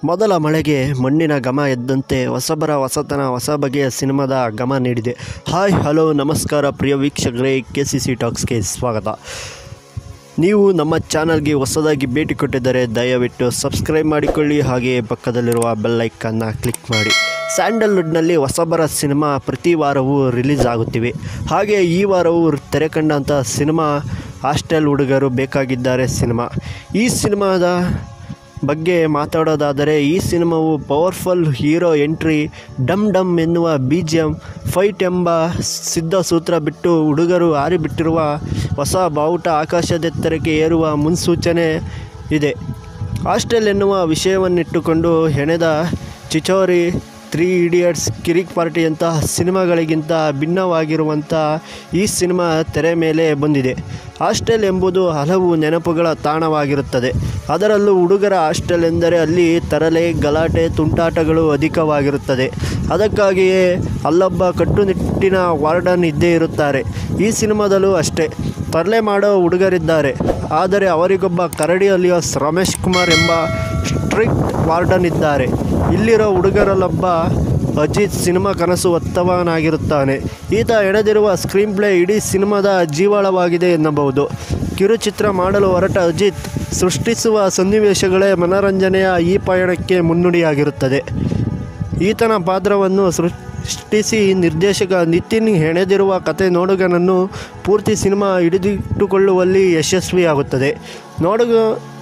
ಮೊದಲ ಮಳೆಗೆ ಮಣ್ಣಿನ ಘಮ ಎದ್ದಂತೆ ಹೊಸಬರ ಹೊಸತನ ಹೊಸ ಬಗೆಯ ಸಿನಿಮಾದ ಘಮ ನೀಡಿದೆ ಹಾಯ್ ಹಲೋ ನಮಸ್ಕಾರ ಪ್ರಿಯ ವೀಕ್ಷಕರೇ ಕೆ ಸಿ ಸಿ ಟಾಕ್ಸ್ಗೆ ಸ್ವಾಗತ ನೀವು ನಮ್ಮ ಚಾನಲ್ಗೆ ಹೊಸದಾಗಿ ಭೇಟಿ ಕೊಟ್ಟಿದ್ದರೆ ದಯವಿಟ್ಟು ಸಬ್ಸ್ಕ್ರೈಬ್ ಮಾಡಿಕೊಳ್ಳಿ ಹಾಗೆಯೇ ಪಕ್ಕದಲ್ಲಿರುವ ಬೆಲ್ ಐಕನ್ನ ಕ್ಲಿಕ್ ಮಾಡಿ ಸ್ಯಾಂಡಲ್ವುಡ್ನಲ್ಲಿ ಹೊಸಬರ ಸಿನಿಮಾ ಪ್ರತಿ ವಾರವೂ ರಿಲೀಸ್ ಆಗುತ್ತಿವೆ ಹಾಗೆ ಈ ವಾರವೂ ತೆರೆ ಕಂಡಂಥ ಸಿನಿಮಾ ಹಾಸ್ಟೆಲ್ ಹುಡುಗರು ಬೇಕಾಗಿದ್ದಾರೆ ಸಿನಿಮಾ ಈ ಸಿನಿಮಾದ ಬಗ್ಗೆ ಮಾತಾಡೋದಾದರೆ ಈ ಸಿನಿಮಾವು ಪವರ್ಫುಲ್ ಹೀರೋ ಎಂಟ್ರಿ ಡಮ್ ಡಮ್ ಎನ್ನುವ ಬಿ ಜಿ ಎಮ್ ಫೈಟ್ ಎಂಬ ಸಿದ್ಧ ಸೂತ್ರ ಬಿಟ್ಟು ಹುಡುಗರು ಹಾರಿಬಿಟ್ಟಿರುವ ಹೊಸ ಬಾವುಟ ಆಕಾಶದೆತ್ತರಕ್ಕೆ ಏರುವ ಮುನ್ಸೂಚನೆ ಇದೆ ಹಾಸ್ಟೆಲ್ ಎನ್ನುವ ವಿಷಯವನ್ನಿಟ್ಟುಕೊಂಡು ಹೆಣೆದ ಚಿಚೋರಿ ತ್ರೀ ಇಡಿಯಟ್ಸ್ ಕಿರಿಕ್ ಪಾರ್ಟಿಯಂತಹ ಸಿನಿಮಾಗಳಿಗಿಂತ ಭಿನ್ನವಾಗಿರುವಂಥ ಈ ಸಿನಿಮಾ ತೆರೆ ಮೇಲೆ ಬಂದಿದೆ ಹಾಸ್ಟೆಲ್ ಎಂಬುದು ಹಲವು ನೆನಪುಗಳ ತಾಣವಾಗಿರುತ್ತದೆ ಅದರಲ್ಲೂ ಹುಡುಗರ ಹಾಸ್ಟೆಲ್ ಎಂದರೆ ಅಲ್ಲಿ ತರಲೆ ಗಲಾಟೆ ತುಂಟಾಟಗಳು ಅಧಿಕವಾಗಿರುತ್ತದೆ ಅದಕ್ಕಾಗಿಯೇ ಅಲ್ಲೊಬ್ಬ ಕಟ್ಟುನಿಟ್ಟಿನ ವಾರ್ಡನ್ ಇದ್ದೇ ಇರುತ್ತಾರೆ ಈ ಸಿನಿಮಾದಲ್ಲೂ ಅಷ್ಟೇ ತರಲೆ ಮಾಡೋ ಹುಡುಗರಿದ್ದಾರೆ ಆದರೆ ಅವರಿಗೊಬ್ಬ ಕರಡಿ ಅಲಿಯಾಸ್ ರಮೇಶ್ ಕುಮಾರ್ ಎಂಬ ಸ್ಟ್ರಿಕ್ಟ್ ವಾರ್ಡನ್ ಇದ್ದಾರೆ ಇಲ್ಲಿರೋ ಹುಡುಗರಲ್ಲೊಬ್ಬ ಅಜಿತ್ ಸಿನಿಮಾ ಕನಸು ಹೊತ್ತವನಾಗಿರುತ್ತಾನೆ ಈತ ಎಳೆದಿರುವ ಸ್ಕ್ರೀನ್ ಪ್ಲೇ ಇಡೀ ಸಿನಿಮಾದ ಜೀವಾಳವಾಗಿದೆ ಎನ್ನಬಹುದು ಕಿರುಚಿತ್ರ ಮಾಡಲು ಹೊರಟ ಅಜಿತ್ ಸೃಷ್ಟಿಸುವ ಸನ್ನಿವೇಶಗಳೇ ಮನರಂಜನೆಯ ಈ ಪಯಣಕ್ಕೆ ಮುನ್ನುಡಿಯಾಗಿರುತ್ತದೆ ಈತನ ಪಾತ್ರವನ್ನು ಸೃಷ್ಟಿಸಿ ನಿರ್ದೇಶಕ ನಿತಿನ್ ಹೆಣೆದಿರುವ ಕತೆ ನೋಡುಗನನ್ನು ಪೂರ್ತಿ ಸಿನಿಮಾ ಹಿಡಿದಿಟ್ಟುಕೊಳ್ಳುವಲ್ಲಿ ಯಶಸ್ವಿಯಾಗುತ್ತದೆ ನೋಡುಗ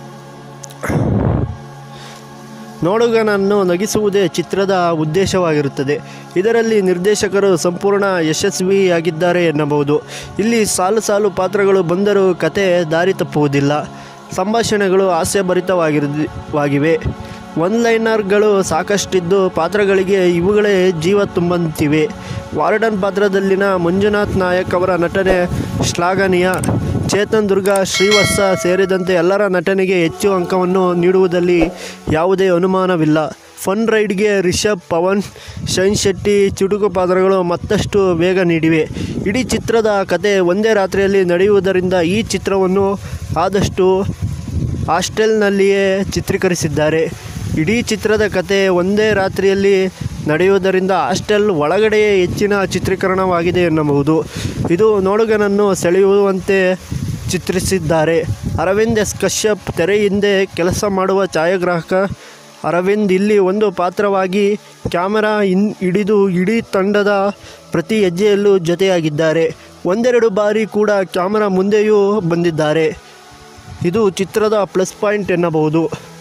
ನೋಡುಗನನ್ನು ನಗಿಸುವುದೇ ಚಿತ್ರದ ಉದ್ದೇಶವಾಗಿರುತ್ತದೆ ಇದರಲ್ಲಿ ನಿರ್ದೇಶಕರು ಸಂಪೂರ್ಣ ಯಶಸ್ವಿಯಾಗಿದ್ದಾರೆ ಎನ್ನಬಹುದು ಇಲ್ಲಿ ಸಾಲು ಸಾಲು ಪಾತ್ರಗಳು ಬಂದರೂ ಕತೆ ದಾರಿ ತಪ್ಪುವುದಿಲ್ಲ ಸಂಭಾಷಣೆಗಳು ಹಾಸ್ಯಭರಿತವಾಗಿವಾಗಿವೆ ಒನ್ ಲೈನರ್ಗಳು ಸಾಕಷ್ಟಿದ್ದು ಪಾತ್ರಗಳಿಗೆ ಇವುಗಳೇ ಜೀವ ತುಂಬಂತಿವೆ ವಾರ್ಡನ್ ಪಾತ್ರದಲ್ಲಿನ ಮಂಜುನಾಥ್ ನಾಯಕ್ ಅವರ ನಟನೆ ಶ್ಲಾಘನೀಯ ಚೇತನ್ ದುರ್ಗಾ ಶ್ರೀವತ್ಸ ಸೇರಿದಂತೆ ಎಲ್ಲರ ನಟನೆಗೆ ಹೆಚ್ಚು ಅಂಕವನ್ನು ನೀಡುವುದರಲ್ಲಿ ಯಾವುದೇ ಅನುಮಾನವಿಲ್ಲ ಫನ್ ರೈಡ್ಗೆ ರಿಷಬ್ ಪವನ್ ಶೈನ್ ಶೆಟ್ಟಿ ಚುಟುಕು ಪಾತ್ರಗಳು ಮತ್ತಷ್ಟು ವೇಗ ನೀಡಿವೆ ಇಡೀ ಚಿತ್ರದ ಕತೆ ಒಂದೇ ರಾತ್ರಿಯಲ್ಲಿ ನಡೆಯುವುದರಿಂದ ಈ ಚಿತ್ರವನ್ನು ಆದಷ್ಟು ಹಾಸ್ಟೆಲ್ನಲ್ಲಿಯೇ ಚಿತ್ರೀಕರಿಸಿದ್ದಾರೆ ಇಡೀ ಚಿತ್ರದ ಕತೆ ಒಂದೇ ರಾತ್ರಿಯಲ್ಲಿ ನಡೆಯುವುದರಿಂದ ಹಾಸ್ಟೆಲ್ ಒಳಗಡೆಯೇ ಹೆಚ್ಚಿನ ಚಿತ್ರೀಕರಣವಾಗಿದೆ ಎನ್ನಬಹುದು ಇದು ನೋಡುಗನನ್ನು ಸೆಳೆಯುವಂತೆ ಚಿತ್ರಿಸಿದ್ದಾರೆ ಅರವಿಂದ್ ಎಸ್ ಕಶ್ಯಪ್ ತೆರೆ ಹಿಂದೆ ಕೆಲಸ ಮಾಡುವ ಛಾಯಾಗ್ರಾಹಕ ಅರವಿಂದ್ ಇಲ್ಲಿ ಒಂದು ಪಾತ್ರವಾಗಿ ಕ್ಯಾಮರಾ ಹಿನ್ ಹಿಡಿದು ಇಡೀ ತಂಡದ ಪ್ರತಿ ಹೆಜ್ಜೆಯಲ್ಲೂ ಜೊತೆಯಾಗಿದ್ದಾರೆ ಒಂದೆರಡು ಬಾರಿ ಕೂಡ ಕ್ಯಾಮರಾ ಮುಂದೆಯೂ ಬಂದಿದ್ದಾರೆ ಇದು ಚಿತ್ರದ ಪ್ಲಸ್ ಪಾಯಿಂಟ್ ಎನ್ನಬಹುದು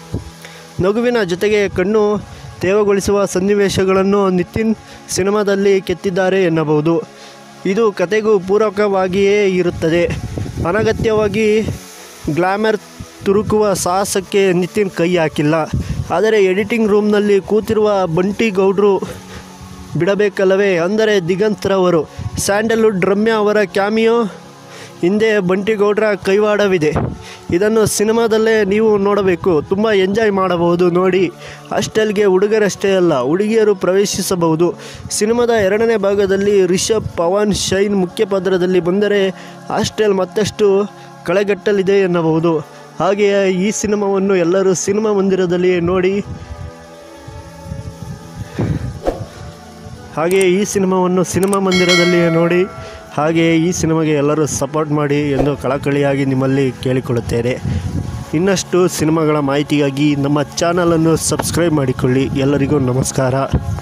ನಗುವಿನ ಜೊತೆಗೆ ಕಣ್ಣು ತೇವಗೊಳಿಸುವ ಸನ್ನಿವೇಶಗಳನ್ನು ನಿತಿನ್ ಸಿನಿಮಾದಲ್ಲಿ ಕೆತ್ತಿದ್ದಾರೆ ಎನ್ನಬಹುದು ಇದು ಕತೆಗೂ ಪೂರಕವಾಗಿಯೇ ಇರುತ್ತದೆ ಅನಗತ್ಯವಾಗಿ ಗ್ಲಾಮರ್ ತುರುಕುವ ಸಾಹಸಕ್ಕೆ ನಿತಿನ್ ಕೈ ಹಾಕಿಲ್ಲ ಆದರೆ ಎಡಿಟಿಂಗ್ ರೂಮ್ನಲ್ಲಿ ಕೂತಿರುವ ಬಂಟಿ ಗೌಡ್ರು ಬಿಡಬೇಕಲ್ಲವೇ ಅಂದರೆ ದಿಗಂತ್ರವರು ಸ್ಯಾಂಡಲ್ವುಡ್ ರಮ್ಯಾ ಅವರ ಕ್ಯಾಮಿಯೋ ಹಿಂದೆ ಬಂಟಿಗೌಡರ ಕೈವಾಡವಿದೆ ಇದನ್ನು ಸಿನಿಮಾದಲ್ಲೇ ನೀವು ನೋಡಬೇಕು ತುಂಬ ಎಂಜಾಯ್ ಮಾಡಬಹುದು ನೋಡಿ ಹಾಸ್ಟೆಲ್ಗೆ ಹುಡುಗರಷ್ಟೇ ಅಲ್ಲ ಹುಡುಗಿಯರು ಪ್ರವೇಶಿಸಬಹುದು ಸಿನಿಮಾದ ಎರಡನೇ ಭಾಗದಲ್ಲಿ ರಿಷಬ್ ಪವನ್ ಶೈನ್ ಮುಖ್ಯ ಪಾತ್ರದಲ್ಲಿ ಬಂದರೆ ಹಾಸ್ಟೆಲ್ ಮತ್ತಷ್ಟು ಕಳೆಗಟ್ಟಲಿದೆ ಎನ್ನಬಹುದು ಹಾಗೆಯೇ ಈ ಸಿನಿಮಾವನ್ನು ಎಲ್ಲರೂ ಸಿನಿಮಾ ಮಂದಿರದಲ್ಲಿ ನೋಡಿ ಹಾಗೆಯೇ ಈ ಸಿನಿಮಾವನ್ನು ಸಿನಿಮಾ ಮಂದಿರದಲ್ಲಿಯೇ ನೋಡಿ ಹಾಗೆಯೇ ಈ ಸಿನಿಮಾಗೆ ಎಲ್ಲರೂ ಸಪೋರ್ಟ್ ಮಾಡಿ ಎಂದು ಕಳಕಳಿಯಾಗಿ ನಿಮ್ಮಲ್ಲಿ ಕೇಳಿಕೊಳ್ಳುತ್ತೇನೆ ಇನ್ನಷ್ಟು ಸಿನಿಮಾಗಳ ಮಾಹಿತಿಗಾಗಿ ನಮ್ಮ ಚಾನಲನ್ನು ಸಬ್ಸ್ಕ್ರೈಬ್ ಮಾಡಿಕೊಳ್ಳಿ ಎಲ್ಲರಿಗೂ ನಮಸ್ಕಾರ